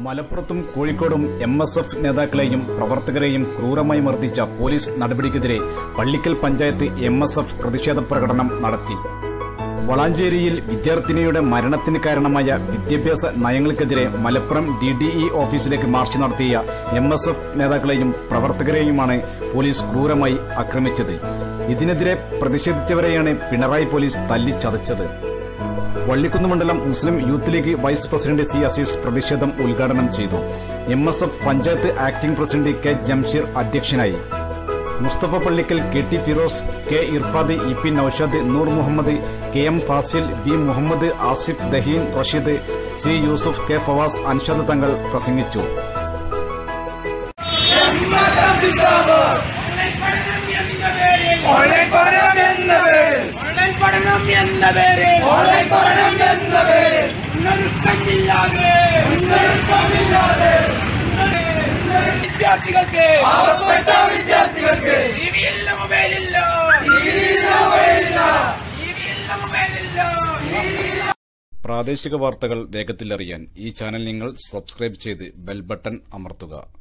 മലപ്പുറത്തും കോഴിക്കോടും M S F നേതാക്കളെയും പ്രവർത്തകരെയും ക്രൂരമായി മർദ്ദിച്ച പോലീസ് നടപടിക്കെതിരെ Pallikkal panchayat M S F പ്രതിഷേധ പ്രകടനം നടത്തി വളാഞ്ചേരിയിൽ വിദ്യാർത്ഥിനിയുടെ മരണത്തിന് കാരണമായ വിദ്യാഭ്യാസ നയങ്ങൾക്കെതിരെ മലപ്പുറം ഡി ഡി ഇ ഓഫീസിലേക്ക് മാർച്ച് നടത്തിയ എം എസ് എഫ് നേതാക്കളെയും പ്രവർത്തകരെയുമാണ് പോലീസ് ക്രൂരമായി ആക്രമിച്ചത് ഇതിനെതിരെ പ്രതിഷേധിച്ചവരെയാണ് പിണറായി പോലീസ് തല്ലിച്ചതച്ചത് വള്ളിക്കുന്ന് മണ്ഡലം Muslim Youth League vice president C Azeez പ്രതിഷേധം ഉദ്ഘാടനം ചെയ്തു M S F panchayat acting president K Jamsheer അധ്യക്ഷനായി Musthafa Pallikkal K T Firoz K Irfad E P Noushad നൂർ Muhammad K M Fasil B Muhammad Asif Daheen Rasheed C Yusuf K Fawas Anshad Thangal പ്രസംഗിച്ചു ഓൺലൈൻ പഠനം എന്ന പേരിൽ ഓൺലൈൻ പഠനം എന്ന പേരിൽ ഓൺലൈൻ പഠനം എന്ന പേരിൽ മുന്നൊരുക്കമില്ലാതെ മുന്നൊരുക്കമില്ലാതെ വിദ്യാർത്ഥികൾക്ക് പാവപ്പെട്ട വിദ്യാർത്ഥികൾക്ക് ടിവിയില്ല മൊബൈലില്ല ടിവിയില്ല, മൊബൈലില്ല. ടിവിയില്ല മൊബൈലില്ല പ്രാദേശിക വാർത്തകൾ വേഗത്തിലറിയാൻ ഈ ചാനൽ നിങ്ങൾ സബ്സ്ക്രൈബ് ചെയ്ത് ബെൽ ബട്ടൺ അമർത്തുക